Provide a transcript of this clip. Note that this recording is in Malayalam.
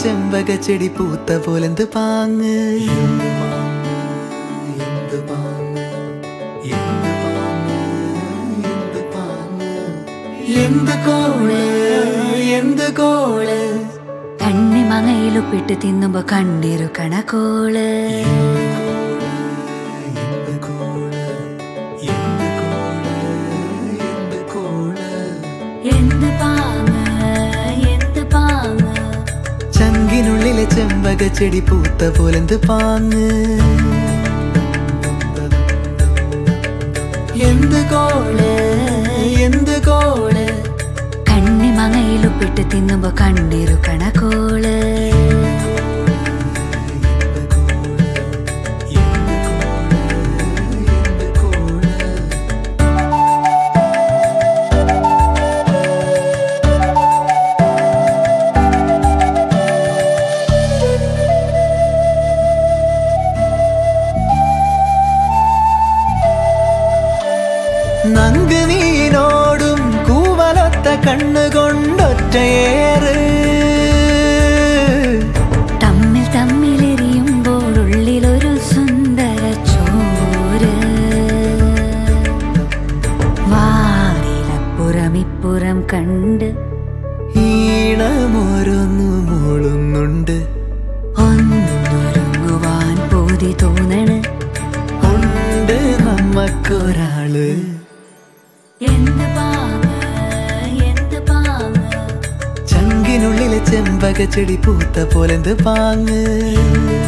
ചെമ്പക ചെടി പൂത്ത പോലെന്ത് പാങ്ങ് എന്ത് പാങ്ങ് എന്ത് പാങ്ങ് എന്ത് പാങ്ങ് എന്ത് കോള് എന്ത് കോള് കണ്ണി മങ്ങയിലുപ്പിട്ട് തിന്നുമ്പോ കണ്ണിരു കണക്കോള് എന്ത് കോള് എന്ത് കോള് എന്ത് കോള് എന്ത് പാങ്ങ് എന്ത് പാങ്ങ് ചങ്കിനുള്ളിലെ ചെമ്പക ചെടി പൂത്ത പോലെന്ത് പാങ്ങ് എന്ത് കോള് എന്ത് കോള് കണ്ണി മങ്ങയിലുപ്പിട്ട് തിന്നുമ്പോ കണ്ണിരു കണക്കോള് എന്ത് കോള് എന്ത് കോള് നങ്ക് നീനോടും കൂവലൊത്ത കണ്ണുകൊണ്ടൊറ്റയേറ് തമ്മിൽ തമ്മിലെറിയുമ്പോൾ ഉള്ളിലൊരു സുന്ദര ചോര് വാതിലപ്പുറമിപ്പുറം കണ്ട് ഈണമോരൊന്നു മൂളുന്നുണ്ട് ഒന്നൊരുങ്ങുവാൻ പോതി തോന്നണ് ഉണ്ട് നമ്മക്കൊരാള് എന്ത് പാങ്ങ് എന്ത് പാങ്ങ് ചങ്കിനുള്ളിലെ ചെമ്പക ചെടി പൂത്ത പോലെന്ത് പാങ്ങ്